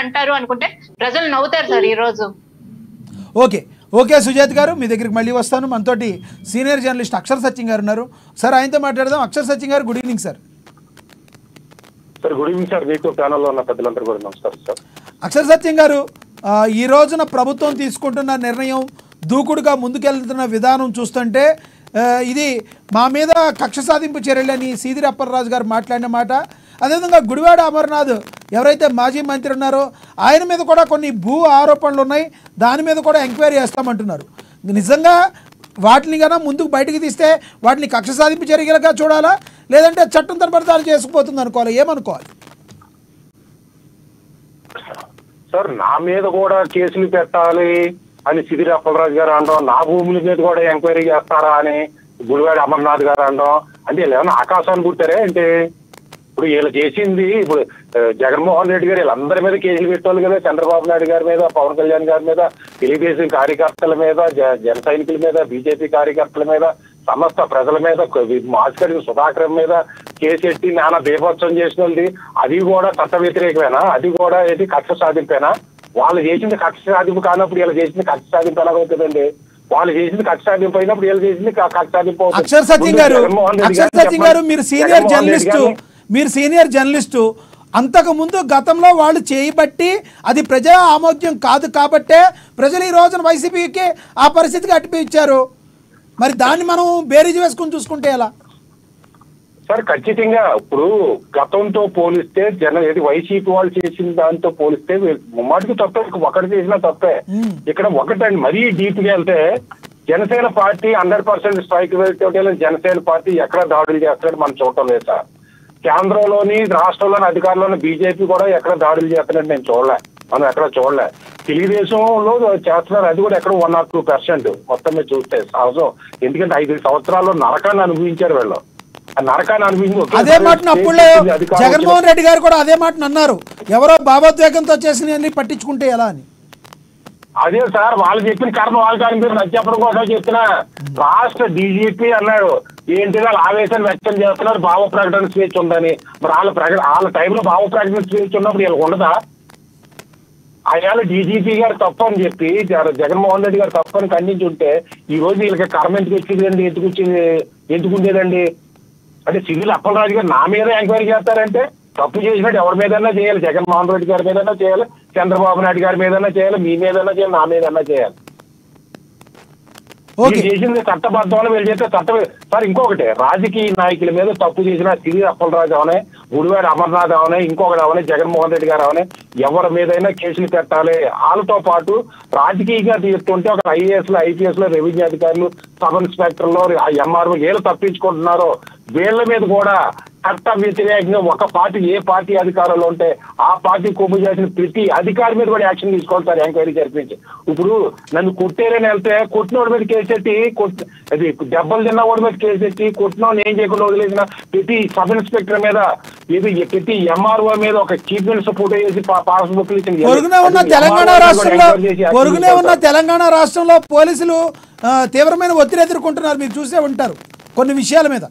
అంటారు అనుకుంటే ప్రజలు నవ్వుతారు సార్ ఈ రోజు ఓకే ఓకే సుజాత్ గారు మీ దగ్గరికి మళ్ళీ వస్తాను మనతోటి సీనియర్ జర్నలిస్ట్ అక్షర్ సత్యం గారు ఉన్నారు సార్ ఆయనతో మాట్లాడదాం Akshar Satyam garu good evening sir sir good evening sir మీకు ప్యానల్లో ఉన్న పెద్దలందరూ కూడా నమస్కారం సార్ అక్షర్ సత్యం గారు ఆ, ఈ రోజున ప్రభుత్వం తీసుకుంటున్న నిర్ణయం దూకుడుగా ముందుకెళ్తున్న విధానం చూస్తుంటే ఆ, ఇది మా మీద కక్ష సాధింపు చర్యలని సీదిరి అప్పలరాజు గారు మాట్లాడిన మాట అదేవిధంగా గుడివాడ అమర్నాథ్ ఎవరైతే మాజీ మంత్రి ఉన్నారో ఆయన మీద కూడా కొన్ని భూ ఆరోపణలు ఉన్నాయి దాని మీద కూడా ఎంక్వైరీ చేస్తామంటున్నారు నిజంగా వాటిని కన్నా ముందుకు బయటికి తీస్తే వాటిని కక్ష సాధింపు చర్యలుగా చూడాలా లేదంటే చట్టం తరబడతాలు చేసుకుపోతుంది అనుకోవాలి ఏమనుకోవాలి సార్ నా మీద కూడా కేసులు పెట్టాలి అని సిదిరి అప్పలరాజు గారు అనడం నా భూముల మీద కూడా ఎంక్వైరీ చేస్తారా అని గుడివాడ అమర్నాథ్ గారు అనడం అంటే వీళ్ళు ఏమైనా ఆకాశాన్ని పుట్టారే అంటే ఇప్పుడు వీళ్ళు చేసింది ఇప్పుడు ఆ, జగన్మోహన్ రెడ్డి గారు వీళ్ళందరి మీద కేసులు పెట్టాలి కదా చంద్రబాబు నాయుడు గారి మీద పవన్ కళ్యాణ్ గారి మీద తెలుగుదేశం కార్యకర్తల మీద జ- జన సైనికుల మీద బీజేపీ కార్యకర్తల మీద సమస్త ప్రజల మీద మాస్కరి సుధాకర్ మీద కేసెట్టి నానా బీభత్సం చేసినది అది కూడా చట్ట వ్యతిరేకమేనా అది కూడా ఏది కక్ష సాధింపేనా వాళ్ళు చేసింది కక్ష సాధింపు కానప్పుడు వీళ్ళు చేసింది కక్ష సాధింపు ఎలాగవుతుందండి వాళ్ళు చేసింది కక్ష సాధింపు అయినప్పుడు వీళ్ళు చేసింది క- కక్ష సాధింపు అవుతుంది. అక్షర్ సత్యం ముందు గారు జగన్మోహన్ రెడ్డి అక్షర్ గారిని సత్యం గారు చెప్పండి. మీరు సీనియర్ జగన్మోహన్ రెడ్డి జర్నలిస్టు గారిని- మీరు సీనియర్ జర్నలిస్టు అంతకు ముందు గతంలో వాళ్ళు చేయబట్టి అది ప్రజా ఆమోద్యం కాదు కాబట్టే ప్రజలు ఈ రోజున వైసీపీకి ఆ పరిస్థితికి అట్టిపించారు మరి దాన్ని మనం బేరీజు వేసుకుని చూసుకుంటే ఎలా సార్ ఖచ్చితంగా ఇప్పుడు గతంతో పోలిస్తే జన ఏది వైసీపీ వాళ్ళు చేసిన దాంతో పోలిస్తే వీళ్ళు ముమ్మాటికి తప్పే ఒకటి చేసినా తప్పే మ్మ్. ఇక్కడ ఒకటండి మరీ డీప్ గా వెళ్తే Janasena party hundred percent strike rate Janasena party ఎక్కడ దాడులు చేస్తున్నాడు మనం చూడటం లేదు సార్ కేంద్రంలోని రాష్ట్రంలోని అధికారంలోని బీజేపీ కూడా ఎక్కడ దాడులు చేస్తున్నట్టు నేను చూడలే మనం ఎక్కడ చూడలే తెలుగుదేశంలో చేస్తున్నారు అది కూడా ఎక్కడ వన్ ఆర్ టూ పర్సెంట్ మొత్తం మీద చూస్తే సహజం ఎందుకంటే ఐదు సంవత్సరాల్లో నరకాన్ని అనుభవించారు వీళ్ళు ఆ నరకాన్ని అనుభవించి అదే మాటను అప్పుడే అధికారం జగన్మోహన్ రెడ్డి గారు కూడా అదే మాటను అన్నారు ఎవరో భావోద్వేగంతో చేసినవన్నీ పట్టించుకుంటే ఎలా అని అదే సార్ వాళ్ళు చెప్పిన కర్మ వాళ్ళు కానీ మీరు నాకు చెప్పడం కోసం చెప్తున్నా రాష్ట్ర డీజీపీ అన్నాడు ఏంటి వాళ్ళు ఆవేశాన్ని వ్యక్తం చేస్తున్నారు భావ ప్రకటన స్వేచ్ఛ ఉందని మరి వాళ్ళ ప్రకటన వాళ్ళ టైంలో భావ ప్రకటన స్వేచ్ఛ ఉన్నప్పుడు వీళ్ళకి ఉండదా అయాల డీజీపీ గారు తప్పు అని చెప్పి జగ- జగన్మోహన్ రెడ్డి గారు తప్పు అని ఖండించి ఉంటే ఈ రోజు వీళ్ళకి కర్మ ఎందుకు వచ్చిందండి ఎందుకు వచ్చింది ఎందుకు ఉండేదండి అంటే సివిల్ అప్పలరాజు గారు నా మీద ఎంక్వైరీ చేస్తారంటే తప్పు చేసినట్టు ఎవరి మీదన్నా చేయాలి జగన్మోహన్ రెడ్డి గారి మీదన్నా చేయాలి చంద్రబాబు నాయుడు గారి మీదన్నా చేయాలి మీ మీదన్నా చేయాలి నా మీదన్నా చేయాలి ఓకే వీళ్ళు చేసింది చట్టబద్ధమని వీళ్ళు చేస్తే చట్ట సార్ ఇంకొకటి రాజకీయ నాయకుల మీద తప్పు చేసిన సిరి అప్పలరాజు అవనే గుడివాడ అమర్నాథ్ అవనే ఇంకొకటి అవనే జగన్మోహన్ రెడ్డి గారు అవనే ఎవరి మీదైనా కేసులు పెట్టాలి వాళ్ళతో పాటు రాజకీయంగా తీస్తుంటే ఒక ఐఏఎస్ లో ఐపీఎస్ లో రెవెన్యూ అధికారులు సబ్ ఇన్స్పెక్టర్లు ఎంఆర్ఓ వీళ్ళు తప్పించుకుంటున్నారో వీళ్ళ మీద కూడా చట్ట వ్యతిరేకంగా ఒక పార్టీ ఏ పార్టీ అధికారంలో ఉంటే ఆ పార్టీ కొమ్ము చేసిన ప్రతి అధికారి మీద కూడా యాక్షన్ తీసుకోవాలి సార్ ఎంక్వైరీ జరిపించి ఇప్పుడు నన్ను కొట్టేరని వెళ్తే కొట్టినోడి మీద కేసెట్టి కొట్- అది దెబ్బలు తిన్న వాడి మీద కేసెట్టి కొట్టినోడిని ఏం చేయకుండా వదిలేసిన ప్రతి సబ్ ఇన్స్పెక్టర్ మీద ఇది ప్రతి ఎంఆర్ఓ మీద ఒక చీఫ్ మినిస్టర్ ఫోటో వేసి పాస్ బుక్లు ఇచ్చింది పొరుగునే ఉన్న అది తెలంగాణ MRO మీద కూడా రాష్ట్రంలో ఎంక్వైరీ చేసి యాక్షన్ పొరుగునే ఉన్న తీసుకోవాలి సార్. తెలంగాణ రాష్ట్రంలో పోలీసులు ఆ, తీవ్రమైన ఒత్తిడి ఎదుర్కొంటున్నారు మీరు చూసే ఉంటారు కొన్ని విషయాల మీద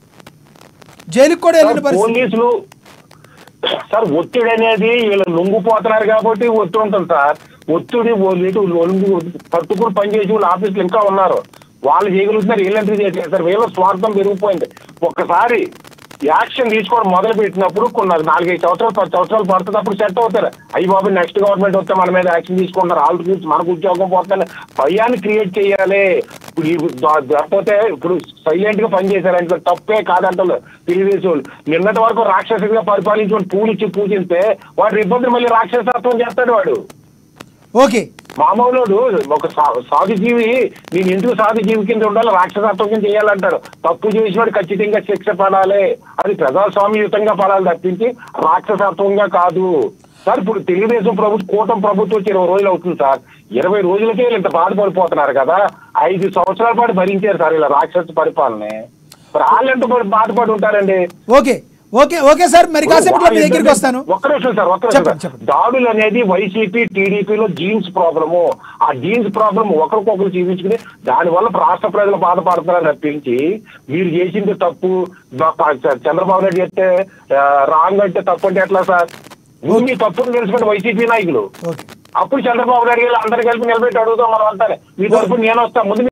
జైలుకి కూడా వెళ్ళిన సార్, పరిస్థితి పోలీసులు సార్ ఒత్తిడి అనేది వీళ్ళు లొంగిపోతున్నారు కాబట్టి ఒత్తిడి ఉంటుంది సార్ ఒత్తిడి ఇటు లొంగి పట్టుకుని పనిచేసి వాళ్ళ ఆఫీసులు ఇంకా ఉన్నారు వాళ్ళు చేయగలుగుతున్నారు వీళ్ళంతా చేయట్లేదు సార్ వీళ్ళ స్వార్థం పెరిగిపోయింది ఒక్కసారి యాక్షన్ తీసుకోవడం మొదలు పెట్టినప్పుడు కొన్ని నాలుగైదు సంవత్సరాలు పది సంవత్సరాలు పడుతుంది అప్పుడు సెట్ అవుతారు అయ్యి బాబు నెక్స్ట్ గవర్నమెంట్ వస్తే మన మీద యాక్షన్ తీసుకుంటారు వాళ్ళ గురించి మనకు ఉద్యోగం పోతుందని భయాన్ని క్రియేట్ చేయాలి ఇప్పుడు ఈ ద- లేకపోతే ఇప్పుడు సైలెంట్ గా పనిచేశారంటే తప్పే కాదంటారు తెలుగుదేశం వాళ్ళు. నిన్నటి వరకు రాక్షసుడిగా పరిపాలించుకొని పూలు ఇచ్చి పూజిస్తే వాడు ఇబ్బంది మళ్ళీ రాక్షసత్వం చేస్తాడు వాడు ఓకే మామూలుడు ఒక సా- సాధుజీవి నేను ఎందుకు సాధుజీవి కింద ఉండాలి రాక్షసత్వం కింద చేయాలంటాడు తప్పు చేసినవాడు ఖచ్చితంగా శిక్ష పడాలి అది ప్రజాస్వామ్యయుతంగా పడాలి తప్పించి రాక్షసత్వంగా కాదు సార్ ఇప్పుడు తెలుగుదేశం ప్రభుత్వం కూటమి ప్రభుత్వం వచ్చి ఇరవై రోజులు అవుతుంది సార్ ఇరవై రోజులకే వీళ్ళు ఇంత బాధపడిపోతున్నారు కదా ఐదు సంవత్సరాల పాటు భరించారు సార్ ఇలా రాక్షస పరిపాలన మరి వాళ్ళు ఎంత బాధపడి ఉంటారండి ఓకే ఓకే ఓకే సార్ మరి కాసేపట్లో మీ దగ్గరికి వస్తాను ఒక్క నిమిషం సార్ ఒక్క నిమిషం చెప్పండి, సార్. చెప్పండి. దాడులు అనేది వైసీపీ టీడీపీలో జీన్స్ ప్రాబ్లము ఆ జీన్స్ ప్రాబ్లం ఒకరికొకరు చూపించుకుని దాని వల్ల రాష్ట్ర ప్రజలు బాధపడుతున్నారు తప్పించి మీరు చేసింది తప్పు బ- ప- చంద్రబాబు నాయుడు చెప్తే రాంగ్ అంటే తప్పు అంటే ఎట్లా సార్ ముందు మీ తప్పులు తెలుసుకుంటే వైసీపీ నాయకులు ఓకే అప్పుడు చంద్రబాబు నాయుడు గారు అందరు కలిపి నిలబెట్టి అడుగుతాం మనం అంతా మీ తరఫున నేను వస్తా ముందు